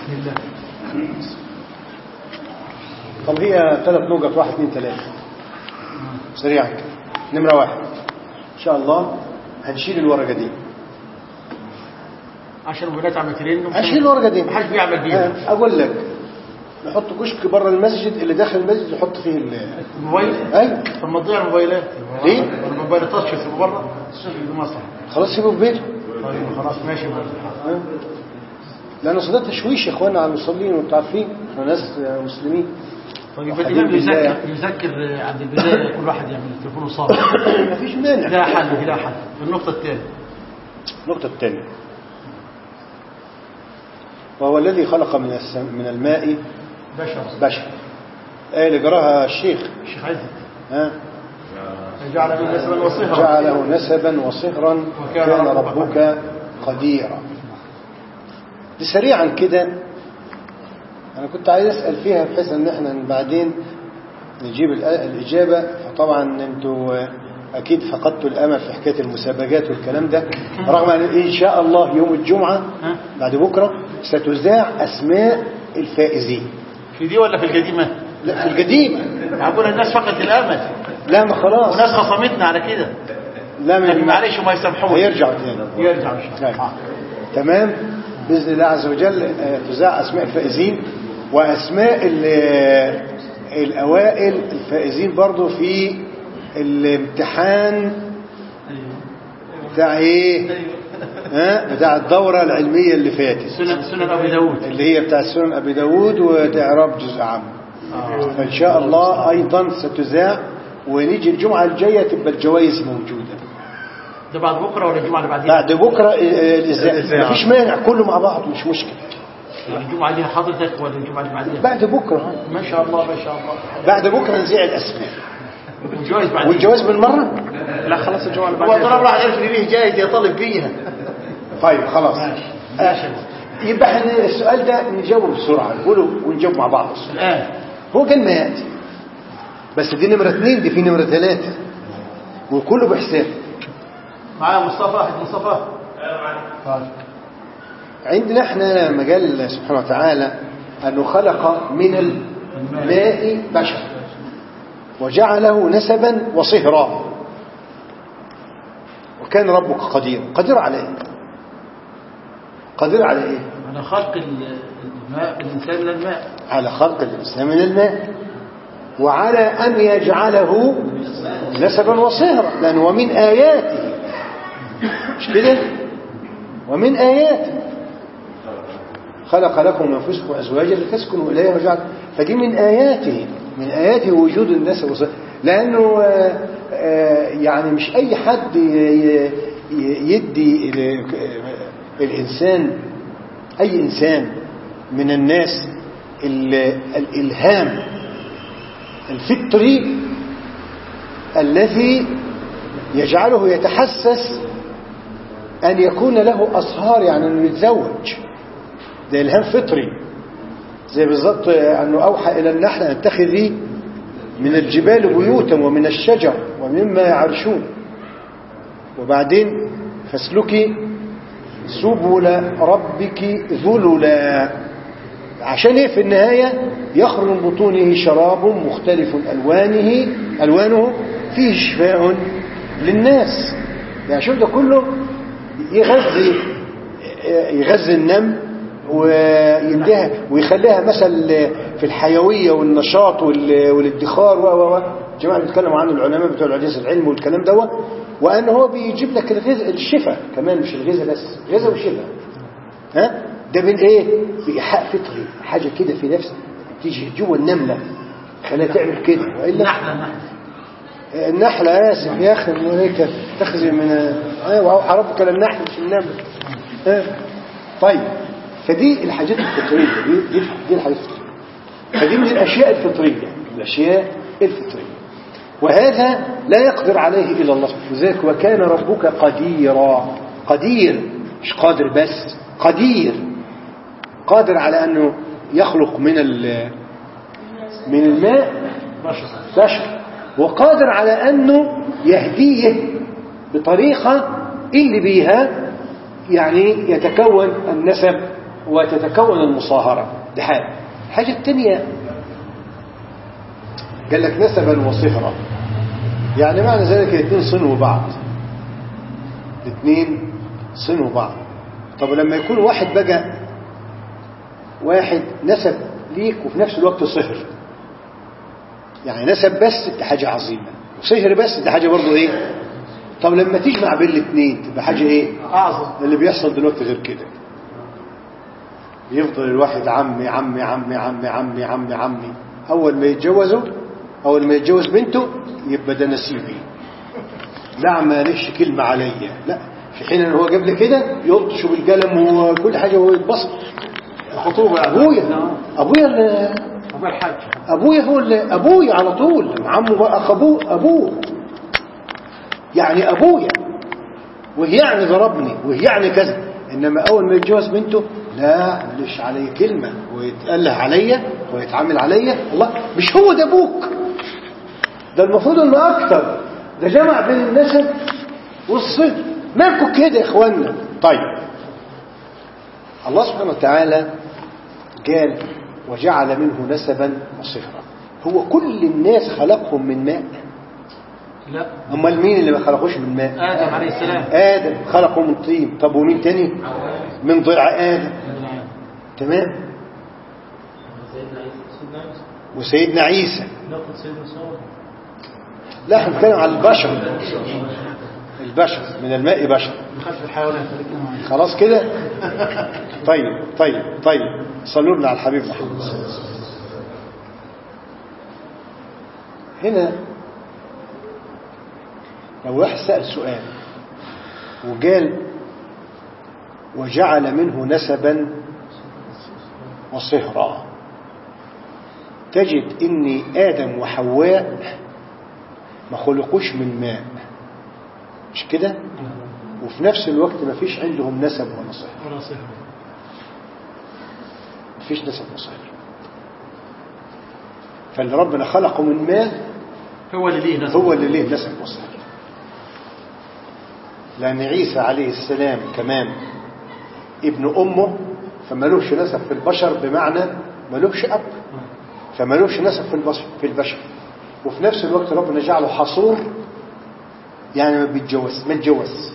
بسم الله طب هي ثلاث نقط واحد اثنين ثلاثة سريعا كده نمرة واحد إن شاء الله هنشيل الورقة دي عشان الولاد عم ترن هنشيل الورقة دي محدش بيعمل بيها آه، أقول لك نحط كشك بره المسجد اللي داخل المسجد يحط فيه ال الموبايل أيوة طب ما تضيع الموبايلات ليه؟ الموبايل تاتش يسيبه بره يسيبه مصر خلاص سيبه في بيته طيب خلاص ماشي برضه آه. لأن صلاة تشويش يا إخوانا على المصلين وأنتوا عارفين إحنا ناس آه، مسلمين طيب وحبيب الإمام بالله يذكر يعني. يذكر عند البداية كل واحد يعمل تليفونه صار مفيش مانع لا حل لا حل النقطة الثانية النقطة الثانية وهو الذي خلق من السم... من الماء بشر بشر آية اللي قراها الشيخ الشيخ عزت ها جعل من نسبا وصهرا جعله نسبا وصهرا وكان وكان ربك ربك قديرا دي سريعا كده انا كنت عايز اسال فيها بحيث ان احنا بعدين نجيب الأ- الاجابه فطبعا انتوا اكيد فقدتوا الامل في حكايه المسابقات والكلام ده رغم ان ان شاء الله يوم الجمعه ها؟ بعد بكره ستذاع اسماء الفائزين في دي ولا في القديمة؟ لا في القديمه هقول الناس فقدت الأمل لا ما خلاص وناس خصمتنا على كده لا لكن من معلش وما يسامحوش هيرجعوا تاني يرجع إن شاء الله طيب. تمام بإذن الله عز وجل آه، تذاع أسماء الفائزين وأسماء ال- الأوائل الفائزين برضو في الامتحان بتاع ايه ها بتاع الدورة العلمية اللي فاتت سنن سنن أبي داود اللي هي بتاع سنن أبي داود وتعراب جزء عام آه. فإن شاء الله أيضا ستذاع ونيجي الجمعة الجاية تبقى الجوائز موجودة ده بعد بكرة ولا الجمعة اللي بعديها؟ بعد بكرة آه، الإذاعة مفيش مانع كله مع بعض مش مشكلة الجمعة دي حضرتك ولا الجمعة اللي بعديها؟ بعد بكرة ما شاء الله ما شاء الله بعد بكرة نذيع الأسماء والجوائز بعدين والجواز بالمرة لا خلاص الجمعة اللي بعديها هو طلب واحد عرف ليه جايز يطالب بيها طيب خلاص ماشي آه، ماشي يبقى احنا السؤال ده نجاوب بسرعة نقوله ونجاوب مع بعض السؤال. الآن هو كان ما يأتي بس دي نمرة اثنين دي في نمرة ثلاثة وكله بحساب معايا مصطفى أحد مصطفى طيب. عندنا احنا مجال سبحانه وتعالى أنه خلق من الماء بشر وجعله نسبا وصهرا وكان ربك قدير قدير على ايه قدير على ايه على خلق ال- الماء الإنسان من الماء على خلق الإنسان من الماء وعلى أن يجعله نسبا وصهرا لأنه ومن آياته مش كده ومن آياته خلق لكم من أنفسكم أزواجا لتسكنوا إليها وجعل فدي من آياته من آياته وجود النسب والصهر لأنه آه، آه، يعني مش أي حد ي- ي- يدي ال- الإنسان أي إنسان من الناس ال- الإلهام الفطري الذي يجعله يتحسس أن يكون له أصهار يعني أنه يتزوج ده إلهام فطري زي بالظبط أنه أوحى إلى النحل أن اتخذي من الجبال بيوتا ومن الشجر ومما يعرشون وبعدين فاسلكي سبل ربك ذللا عشان ايه في النهاية يخرج من بطونه شراب مختلف ألوانه ألوانه فيه شفاء للناس يعني شوف ده كله يغذي يغذي النمل ويديها ويخليها مثل في الحيوية والنشاط وال- والادخار و و و جماعة بيتكلموا عنه العلماء بتوع العجيز العلم والكلام دوت وأن هو بيجيب لك الغذاء الشفاء كمان مش الغذاء بس غذاء وشفاء ها ده من ايه بإيحاء فطري حاجة كده في نفس تيجي جوه النملة خليها تعمل كده وإلا نحن نحن النحلة آسف يا أخي هيك تخزي من أيوة أوحى ربك للنحل مش النمل ها؟ طيب فدي الحاجات الفطرية دي, دي, دي الحاجات الفطرية فدي من الأشياء الفطرية الأشياء الفطرية وهذا لا يقدر عليه إلا الله لذلك وكان ربك قديرا قدير مش قادر بس قدير قادر على أنه يخلق من ال- من الماء بشر بشر وقادر على أنه يهديه بطريقة اللي بيها يعني يتكون النسب وتتكون المصاهرة دي حاجة الحاجة الثانية قال لك نسبا وصهرا يعني معنى ذلك الاثنين صنوا بعض الاثنين صنوا بعض طب لما يكون واحد بقى واحد نسب ليك وفي نفس الوقت صهر يعني نسب بس دي حاجة عظيمة وصهر بس دي حاجة برضه ايه طب لما تجمع بين الاثنين تبقى حاجة ايه أعظم اللي بيحصل دلوقتي غير كده يفضل الواحد عمي عمي عمي عمي عمي عمي عمي اول ما يتجوزوا اول ما يتجوز بنته يبقى ده نسيبي لا ماليش كلمة عليا لا في حين ان هو قبل كده يلطش بالقلم وكل حاجة وهو يتبسط الخطوبة ابويا ابويا اللي أبو الحاج ابويا هو اللي ابويا على طول عمه بقى اخ ابوه ابوه يعني ابويا وهي يعني ضربني وهي يعني كذا انما اول ما يتجوز بنته لا ماليش علي كلمه ويتاله عليا ويتعامل عليا الله مش هو ده ابوك ده المفروض انه اكتر ده جمع بين النسب والصهر مالكم كده يا اخوانا طيب الله سبحانه وتعالى قال وجعل منه نسبا وصهرا هو كل الناس خلقهم من ماء لا امال مين اللي ما خلقوش من ماء آدم عليه السلام ادم خلقه من طين طب ومين تاني من ضلع ادم تمام وسيدنا عيسى لا احنا بنتكلم على البشر البشر من الماء بشر خلف الحيوانات خلاص كده طيب طيب طيب صلوا لنا على الحبيب محمد هنا لو واحد سأل سؤال وقال وجعل منه نسبا وصهرا تجد ان آدم وحواء ما خلقوش من ماء مش كده وفي نفس الوقت ما فيش عندهم نسب ولا صهر ولا صهر ما فيش نسب وصهر فاللي ربنا خلقه من ماء هو اللي ليه نسب هو اللي ليه نسب وصهر لأن عيسى عليه السلام كمان ابن أمه فمالوش نسب في البشر بمعنى مالوش أب فمالوش نسب في البشر في البشر وفي نفس الوقت ربنا جعله حصور يعني ما بيتجوز ما اتجوز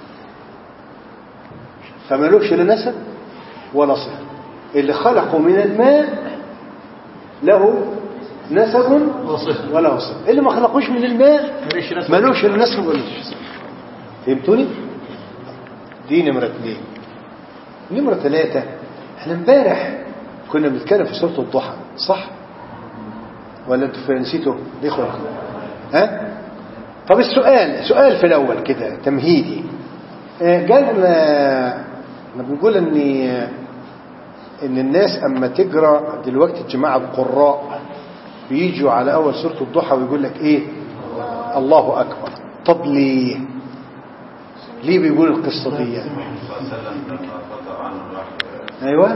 فمالوش لا نسب ولا صهر اللي خلقه من الماء له نسب وصهر ولا صهر اللي ما خلقوش من الماء ماليش نسب مالوش لا نسب ولا صهر فهمتوني دي نمرة اثنين نمرة ثلاثة احنا امبارح كنا بنتكلم في سورة الضحى صح ولا انتوا نسيتوا دي خلق ها طب السؤال سؤال في الاول كده تمهيدي آه، قال آه، احنا بنقول ان ان الناس اما تقرا دلوقتي جماعه القراء بيجوا على اول سوره الضحى ويقول لك ايه الله اكبر طب ليه ليه بيقول القصه دي يعني؟ ايوه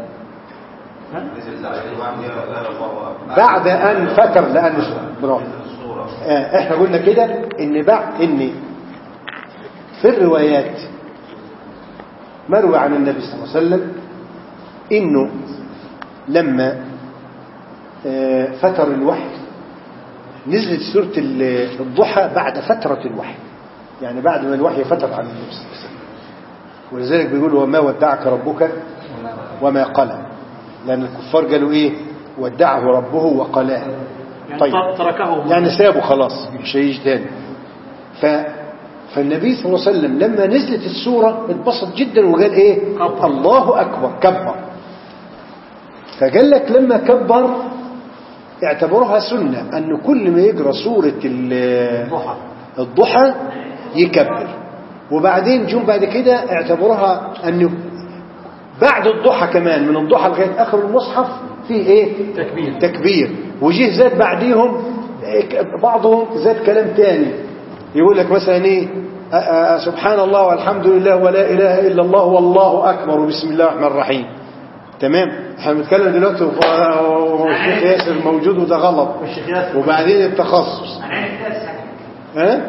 بعد ان فتر لان برافو آه، احنا قلنا كده ان بعد ان في الروايات مروي عن النبي صلى الله عليه وسلم انه لما آه، فتر الوحي نزلت سورة ال- الضحى بعد فترة الوحي يعني بعد ما الوحي فتر عن النبي صلى الله عليه وسلم ولذلك بيقول وما ودعك ربك وما قلى لأن الكفار قالوا إيه ودعه ربه وقلاه يعني طيب. تركه يعني سابه خلاص مش هيجي تاني ف فالنبي صلى الله عليه وسلم لما نزلت السورة اتبسط جدا وقال ايه كبر. الله اكبر كبر فقال لك لما كبر اعتبروها سنة ان كل ما يقرأ سورة ال- ضحى الضحى يكبر وبعدين جم بعد كده اعتبروها انه بعد الضحى كمان من الضحى لغايه اخر المصحف فيه ايه تكبير. تكبير وجه زاد بعديهم إيه، بعضهم زاد كلام تاني يقول لك مثلا ايه آه، آه، سبحان الله والحمد لله ولا اله الا الله والله اكبر وبسم الله الرحمن الرحيم تمام احنا بنتكلم دلوقتي وف- والشيخ ياسر موجود وده غلط والشيخ ياسر وبعدين التخصص ها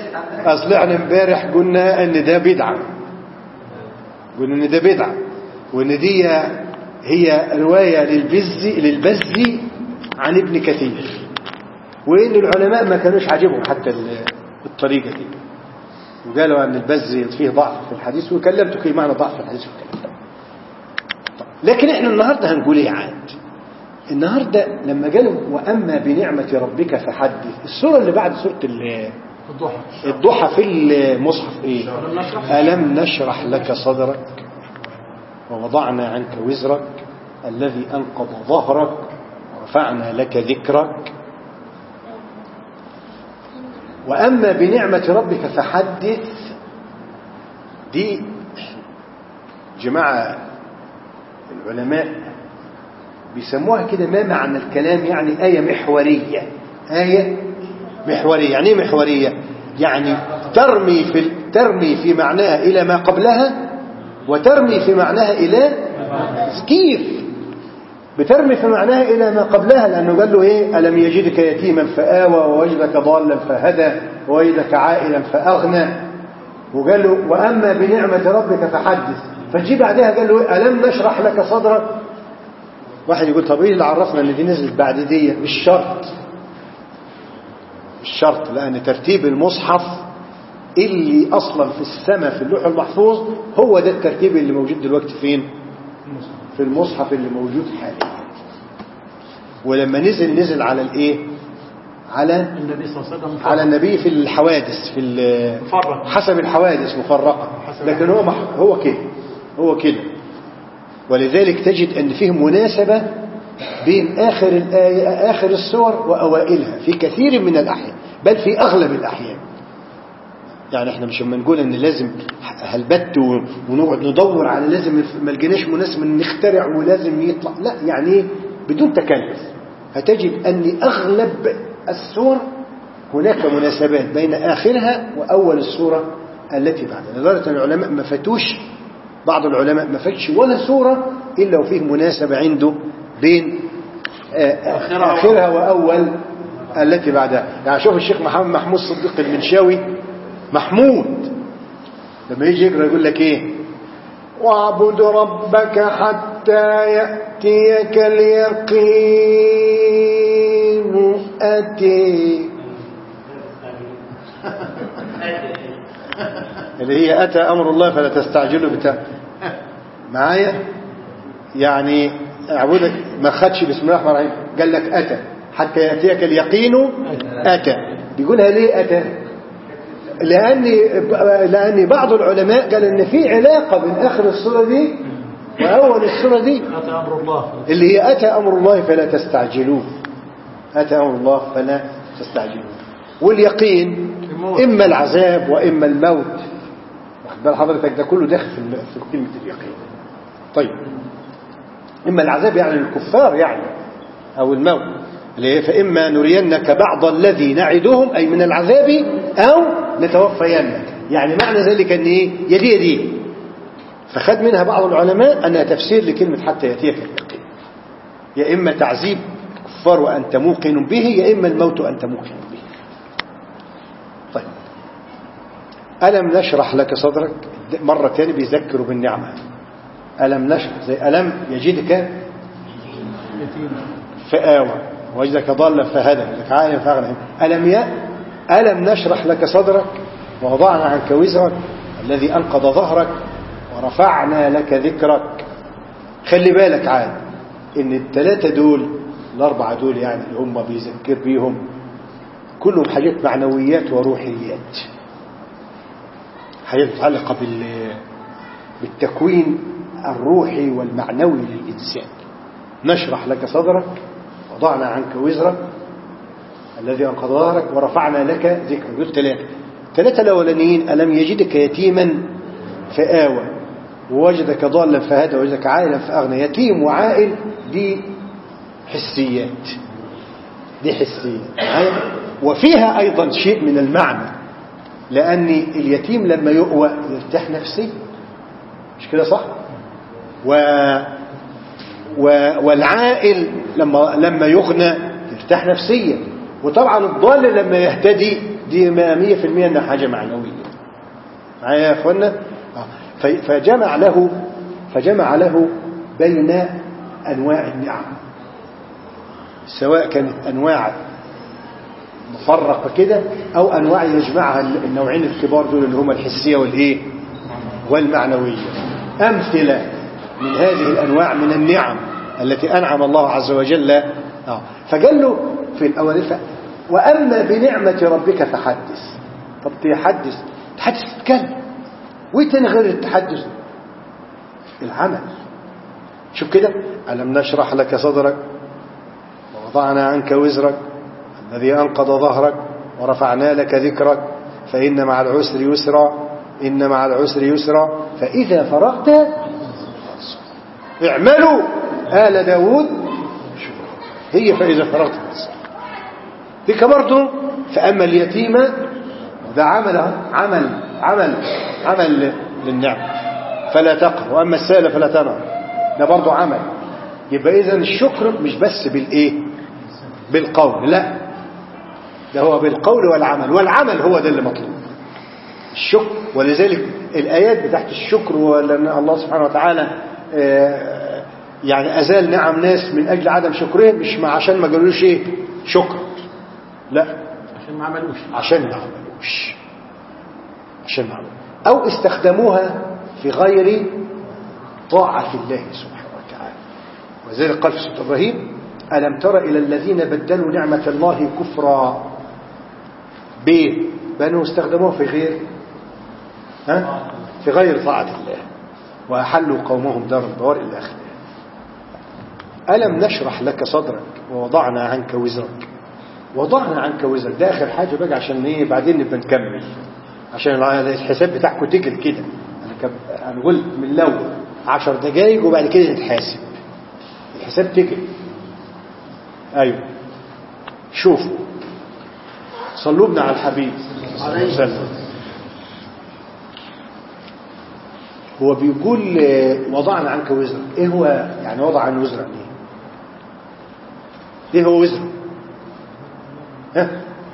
اصل احنا امبارح قلنا ان ده بدعه قلنا ان ده بدعه وان دي هي رواية للبزي للبزي عن ابن كثير وان العلماء ما كانوش عاجبهم حتى ال- الطريقة دي وقالوا ان البزي فيه ضعف في الحديث وكلمتك في معنى ضعف في الحديث والكلام ده. طب، لكن احنا النهارده هنقول ايه عاد النهارده لما قالوا واما بنعمه ربك فحدث السوره اللي بعد سوره ال- الضحى الضحى في المصحف ايه ألم نشرح؟ ألم نشرح لك صدرك ووضعنا عنك وزرك الذي أنقض ظهرك ورفعنا لك ذكرك وأما بنعمة ربك فحدث دي جماعة العلماء بيسموها كده ما معنى الكلام يعني آية محورية آية محورية يعني ايه محورية يعني ترمي في ترمي في معناها إلى ما قبلها وترمي في معناها إلى كيف بترمي في معناها إلى ما قبلها لأنه قال له إيه ألم يجدك يتيما فآوى ووجدك ضالا فهدى ووجدك عائلا فأغنى وقال له وأما بنعمة ربك فحدث فتجي بعدها قال له إيه؟ ألم نشرح لك صدرك واحد يقول طب ايه اللي عرفنا ان دي نزلت بعد دي مش شرط مش شرط لان ترتيب المصحف اللي اصلا في السماء في اللوح المحفوظ هو ده الترتيب اللي موجود دلوقتي فين في المصحف اللي موجود حاليا ولما نزل نزل على الايه على النبي صلى الله عليه وسلم على النبي في الحوادث في ال- مفرق. حسب الحوادث مفرقة حسب لكن هو مح- هو كده هو كده ولذلك تجد أن فيه مناسبة بين آخر الآية آخر السور وأوائلها في كثير من الأحيان بل في أغلب الأحيان يعني احنا مش لما نقول ان لازم هلبت و- ونقعد ندور على لازم ما لقيناش مناسب ان نخترع ولازم يطلع لا يعني ايه بدون تكلف هتجد ان اغلب السور هناك مناسبات بين اخرها واول السوره التي بعدها لدرجه ان العلماء ما فاتوش بعض العلماء ما فاتش ولا سوره الا وفيه مناسبه عنده بين آه، آخرها اخرها واول التي بعدها يعني شوف الشيخ محمد محمود صديق المنشاوي محمود لما يجي يقرا يقول لك ايه واعبد ربك حتى يأتيك اليقين أتي اللي هي أتى أمر الله فلا تستعجلوا بتاع معايا يعني اعبدك ما خدش بسم الله الرحمن الرحيم قال لك أتى حتى يأتيك اليقين أتى بيقولها ليه أتى لأن لأن بعض العلماء قال إن في علاقة بين آخر السورة دي وأول السورة دي أتى أمر الله اللي هي أتى أمر الله فلا تستعجلوه أتى أمر الله فلا تستعجلوه واليقين الموت. إما العذاب وإما الموت واخد بال حضرتك ده كله داخل في الم- في كلمة اليقين طيب إما العذاب يعني للكفار يعني أو الموت اللي هي فإما نرينك بعض الذي نعدهم أي من العذاب أو نتوفينك يعني معنى ذلك أن إيه يدي يدي فخد منها بعض العلماء أنها تفسير لكلمة حتى يأتيك اليقين يا إما تعذيب الكفار وأنت موقن به يا إما الموت وأنت موقن به طيب ألم نشرح لك صدرك مرة تاني بيذكروا بالنعمة ألم نشرح زي ألم يجدك فآوى وجدك ضالا فهدى لك عالم فأغنى ألم يا ألم نشرح لك صدرك ووضعنا عنك وزرك الذي أنقض ظهرك ورفعنا لك ذكرك خلي بالك عاد ان الثلاثة دول الأربعة دول يعني اللي هم بيذكر بيهم كلهم حاجات معنويات وروحيات حاجات متعلقة بال بالتكوين الروحي والمعنوي للإنسان نشرح لك صدرك وضعنا عنك وزرك الذي أنقض ظهرك ورفعنا لك ذكرك دول ثلاثة ثلاثة الأولانيين ألم يجدك يتيما فآوى ووجدك ضالا فهدى ووجدك عائلا فأغنى يتيم وعائل دي حسيات دي حسيات معايا؟ وفيها أيضا شيء من المعنى لأن اليتيم لما يؤوى يرتاح نفسيا مش كده صح و... و... والعائل لما لما يغنى يرتاح نفسيا وطبعا الضال لما يهتدي دي 100% انها حاجه معنويه معايا يا اخوانا آه. ف- فجمع له فجمع له بين أنواع النعم سواء كانت أنواع مفرقة كده أو أنواع يجمعها النوعين الكبار دول اللي هما الحسية والإيه والمعنوية أمثلة من هذه الأنواع من النعم التي أنعم الله عز وجل آه. فقال له في الأول ف... وأما بنعمة ربك فحدث طب تحدث تحدث تتكلم وتاني غير التحدث العمل شوف كده ألم نشرح لك صدرك ووضعنا عنك وزرك الذي أنقض ظهرك ورفعنا لك ذكرك فإن مع العسر يسرا إن مع العسر يسرا فإذا فرغت اعملوا آل داود هي فإذا فرغت ذيك برضه فأما اليتيمة ده عمل عمل عمل عمل للنعم فلا تقر وأما السائل فلا تنهر ده برضه عمل يبقى إذا الشكر مش بس بالإيه بالقول لا ده هو بالقول والعمل والعمل هو ده اللي مطلوب الشكر ولذلك الآيات بتاعت الشكر ولأن الله سبحانه وتعالى يعني أزال نعم ناس من أجل عدم شكرهم مش مع عشان ما قالولوش إيه شكر لا عشان ما عملوش عشان ما عملوش عشان ما عملوش أو استخدموها في غير طاعة الله سبحانه وتعالى وذلك قال في سورة إبراهيم ألم تر إلى الذين بدلوا نعمة الله كفرا ب بأنه استخدموها في غير ها؟ في غير طاعة الله وأحلوا قومهم دار البوار إلى آخره ألم نشرح لك صدرك ووضعنا عنك وزرك وضعنا عنك وزرك ده آخر حاجة بقى عشان إيه بعدين نبقى نكمل عشان الحساب بتاعكم تجل كده أنا كب... أنا قلت من الأول عشر دقايق وبعد كده نتحاسب الحساب تجل أيوه شوفوا صلوا بنا على الحبيب عليه وسلم هو بيقول وضعنا عنك وزرك ايه هو يعني وضع عن وزرك ايه ايه هو وزره ها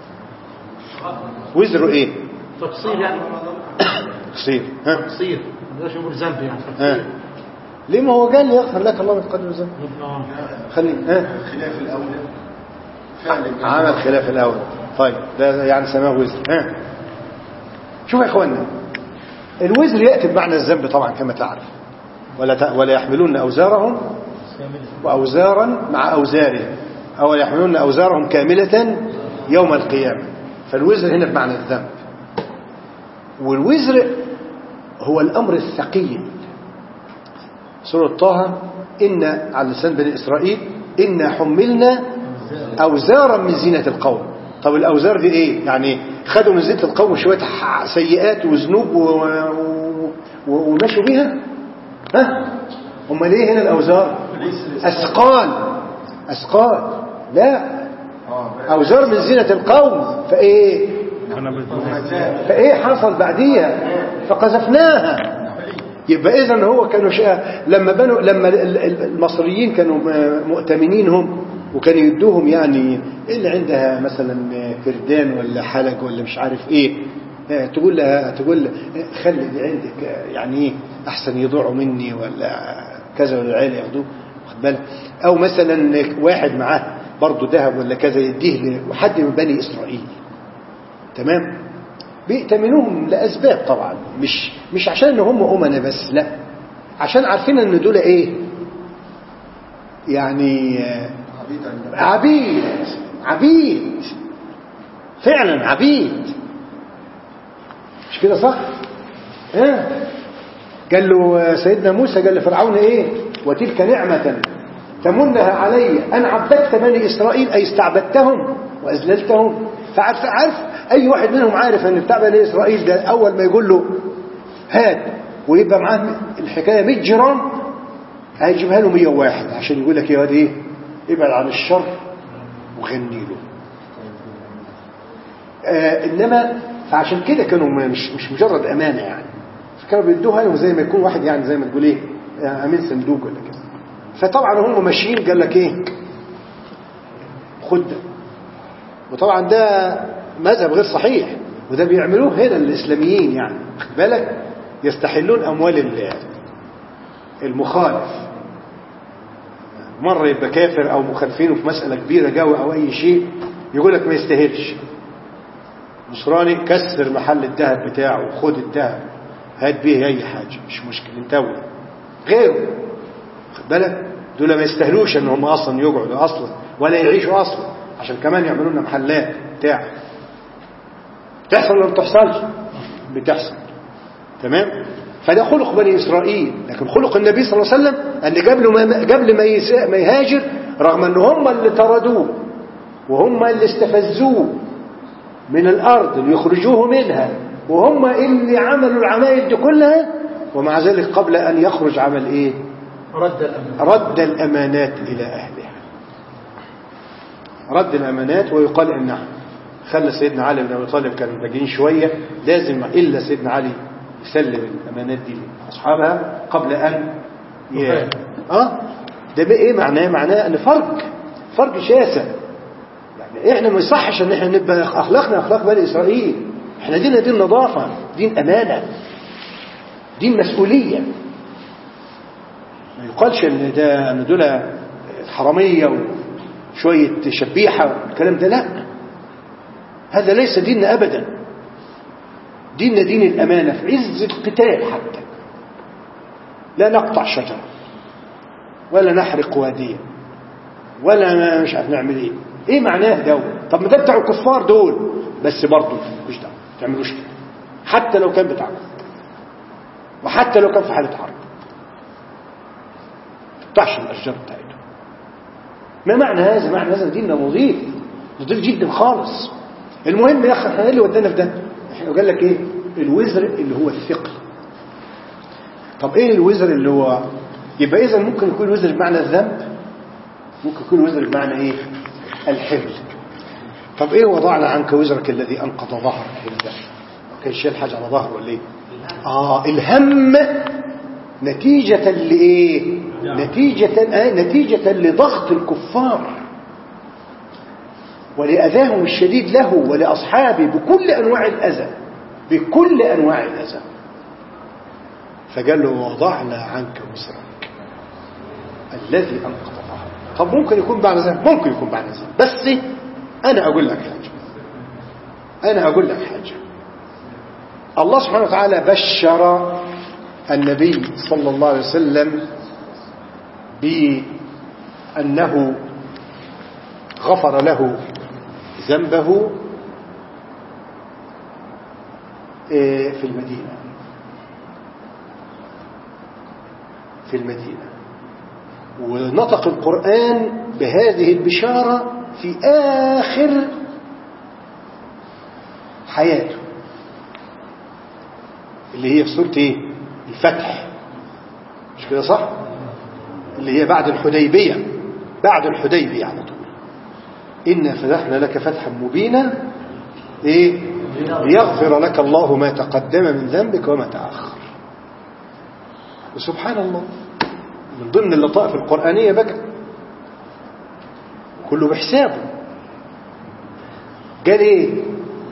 وزره ايه تقصير يعني تقصير ها تقصير ما نقدرش نقول ذنب يعني ها تقصير ليه ما هو قال لي يغفر لك الله من قدر الذنب آه. خلي ها خلاف الأولى فعل عمل خلاف الاول طيب ده يعني سماه وزر ها شوف يا اخوانا الوزر ياتي بمعنى الذنب طبعا كما تعرف ولا ت... ولا يحملون اوزارهم واوزارا مع اوزارهم او يحملون اوزارهم كامله يوم القيامه فالوزر هنا بمعنى الذنب والوزر هو الامر الثقيل سوره طه ان على لسان بني اسرائيل انا حملنا اوزارا من زينه القوم طب الاوزار دي ايه يعني خدوا من زينه القوم شويه ح- سيئات وذنوب و... و... و... ومشوا بيها ها امال ايه هنا الاوزار اثقال اثقال لا اوزار من زينه القوم فايه فايه حصل بعديها فقذفناها يبقى اذا هو كانوا شا... لما بنوا لما ال- ال- المصريين كانوا م- مؤتمنين هم وكانوا يدوهم يعني اللي عندها مثلا فردان ولا حلق ولا مش عارف ايه آه، تقول لها تقول لها، آه، خلي دي عندك آه، يعني ايه احسن يضيعوا مني ولا كذا ولا العيال ياخدوه واخد بالك او مثلا واحد معاه برضه ذهب ولا كذا يديه لحد من بني اسرائيل تمام بيأتمنوهم لأسباب طبعا مش مش عشان ان هم أمنا بس لا عشان عارفين ان دول ايه يعني آه، عبيد عبيد فعلا عبيد مش كده صح اه قال له آه، سيدنا موسى قال لفرعون ايه وتلك نعمة تمنها علي أن عبدت بني إسرائيل أي استعبدتهم وأذللتهم فعارف عارف أي واحد منهم عارف أن بتاع بني إسرائيل ده أول ما يقول له هات ويبقى معاه الحكاية 100 جرام هيجيبها له 101 عشان يقول لك يا واد ايه ابعد عن الشر وغني له آه انما فعشان كده كانوا م- مش مش مجرد امانه يعني فكانوا بيدوها له زي ما يكون واحد يعني زي ما تقول ايه يعني امين صندوق ولا كده فطبعا هم ماشيين قال لك ايه خد ده وطبعا ده مذهب غير صحيح وده بيعملوه هنا الاسلاميين يعني خد بالك يستحلون اموال ال- المخالف مرة يبقى كافر أو مخالفينه في مسألة كبيرة جو أو أي شيء يقول لك ما يستاهلش نصراني كسر محل الذهب بتاعه وخد الذهب هات بيه أي حاجة مش مشكلة انت أولى غيره خد بالك دول ما يستاهلوش ان هم اصلا يقعدوا اصلا ولا يعيشوا اصلا عشان كمان يعملوا لنا محلات بتاع تحصل ولا ما بتحصلش بتحصل تمام فده خلق بني اسرائيل لكن خلق النبي صلى الله عليه وسلم ان قبل ما قبل ما يس- ما يهاجر رغم ان هم اللي طردوه وهم اللي استفزوه من الارض ليخرجوه منها وهم اللي عملوا العمايل دي كلها ومع ذلك قبل ان يخرج عمل ايه رد الأمن رد الأمانات إلى أهلها رد الأمانات ويقال إن خلى سيدنا علي بن أبي طالب كان باقيين شوية لازم إلا سيدنا علي يسلم الأمانات دي لأصحابها قبل أن ي... آه ده بقى إيه معناه معناه أن فرق فرق شاسع يعني إحنا ما يصحش أن إحنا نبقى أخلاقنا أخلاق بني إسرائيل إحنا ديننا دين نظافة دين أمانة دين مسؤولية ما يقالش ان ده ان دول حراميه وشويه شبيحه والكلام ده لا هذا ليس ديننا ابدا ديننا دين الامانه في عز القتال حتى لا نقطع شجره ولا نحرق واديا ولا مش عارف نعمل ايه ايه معناه ده طب ما ده بتاع الكفار دول بس برضه مش دعوه ما تعملوش كده حتى لو كان بتاعكم وحتى لو كان في حاله حرب تقطعش الاشجار بتاعتهم ما معنى هذا معنى هذا ديننا نظيف نظيف جدا خالص المهم يا اخي احنا ايه اللي ودانا في ده احنا قال لك ايه الوزر اللي هو الثقل طب ايه الوزر اللي هو يبقى اذا ممكن يكون الوزر بمعنى الذنب ممكن يكون الوزر بمعنى ايه الحمل طب ايه وضعنا عنك وزرك الذي انقض ظهرك هنا كان شايل حاجه على ظهره ولا ايه اه الهم نتيجة لإيه؟ نتيجة آه نتيجة لضغط الكفار ولأذاهم الشديد له ولأصحابه بكل أنواع الأذى بكل أنواع الأذى فقال له وضعنا عنك وزرك الذي أنقض ظهرك طب ممكن يكون بعد ذلك ممكن يكون بعد ذلك بس أنا أقول لك حاجة أنا أقول لك حاجة الله سبحانه وتعالى بشر النبي صلى الله عليه وسلم بأنه غفر له ذنبه إيه، في المدينة في المدينة ونطق القرآن بهذه البشارة في آخر حياته اللي هي في سورة ايه الفتح مش كده صح اللي هي بعد الحديبية بعد الحديبية على طول إنا فتحنا لك فتحا مبينا إيه ليغفر لك الله ما تقدم من ذنبك وما تأخر وسبحان الله من ضمن اللطائف القرآنية بقى كله بحسابه قال ايه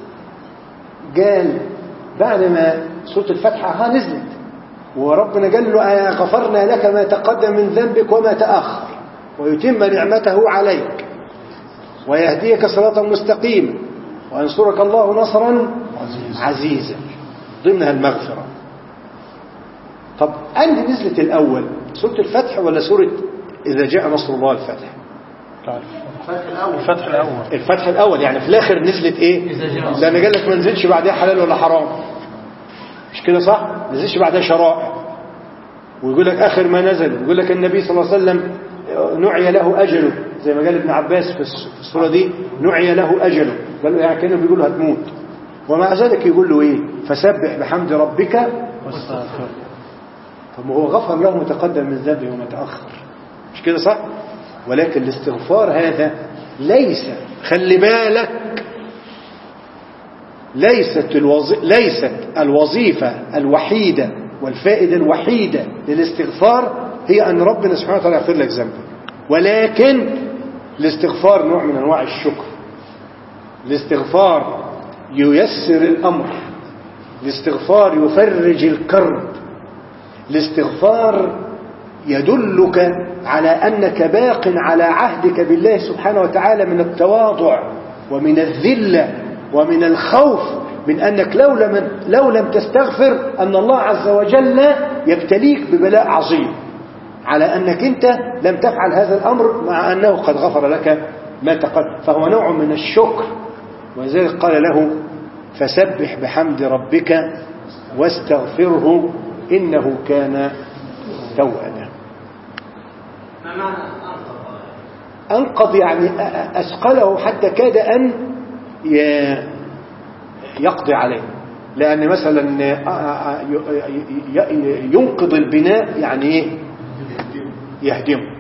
قال بعد ما سورة الفتحة ها نزلت وربنا قال له آه غفرنا لك ما تقدم من ذنبك وما تأخر ويتم نعمته عليك ويهديك صراطا مستقيما وينصرك الله نصرا عزيزا ضمنها المغفرة طب أنهي نزلت الأول سورة الفتح ولا سورة إذا جاء نصر الله الفتح الفتح الأول الفتح الأول الفتح الأول يعني في الآخر نزلت إيه إذا جاء نصر لأن قال لك ما نزلش بعدها حلال ولا حرام مش كده صح ما نزلش بعدها شرائع ويقول لك آخر ما نزل ويقول لك النبي صلى الله عليه وسلم نعي له أجله زي ما قال ابن عباس في الس- في السورة دي نعي له أجله قال له يعني كانه بيقول له هتموت ومع ذلك يقول له إيه فسبح بحمد ربك طب ما هو غفر له ما تقدم من ذنبه وما تأخر مش كده صح ولكن الاستغفار هذا ليس خلي بالك ليست الوظي... ليست الوظيفة الوحيدة والفائدة الوحيدة للاستغفار هي أن ربنا سبحانه وتعالى يغفر لك ذنبك ولكن الاستغفار نوع من أنواع الشكر الاستغفار ييسر الأمر الاستغفار يفرج الكرب الاستغفار يدلك على أنك باق على عهدك بالله سبحانه وتعالى من التواضع ومن الذلة ومن الخوف من أنك لو لم, لو لم تستغفر أن الله عز وجل يبتليك ببلاء عظيم على أنك أنت لم تفعل هذا الأمر مع أنه قد غفر لك ما تقدم فهو نوع من الشكر ولذلك قال له فسبح بحمد ربك واستغفره إنه كان توابا ما معنى أنقض أنقض يعني أثقله حتى كاد أن ي- يقضي عليه لأن مثلا ينقض البناء يعني إيه؟ يهدمه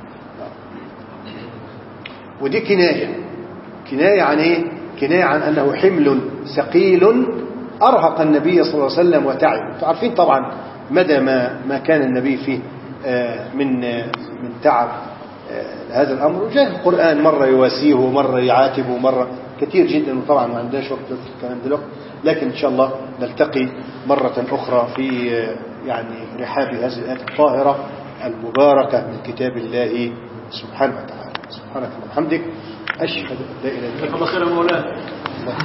ودي كناية كناية عن إيه؟ كناية عن أنه حمل ثقيل أرهق النبي صلى الله عليه وسلم وتعب عارفين طبعا مدى ما ما كان النبي فيه آه، من آه، من تعب آه، هذا الأمر وجاء القرآن مرة يواسيه ومرة يعاتبه ومرة كثير جدا وطبعا ما عندناش وقت في الكلام دلوقتي لكن إن شاء الله نلتقي مرة أخرى في آه، يعني رحاب هذه الآيات الطاهرة المباركة من كتاب الله سبحانه وتعالى سبحانك اللهم وبحمدك أشهد أن لا إله إلا أنت جزاك الله خير يا مولانا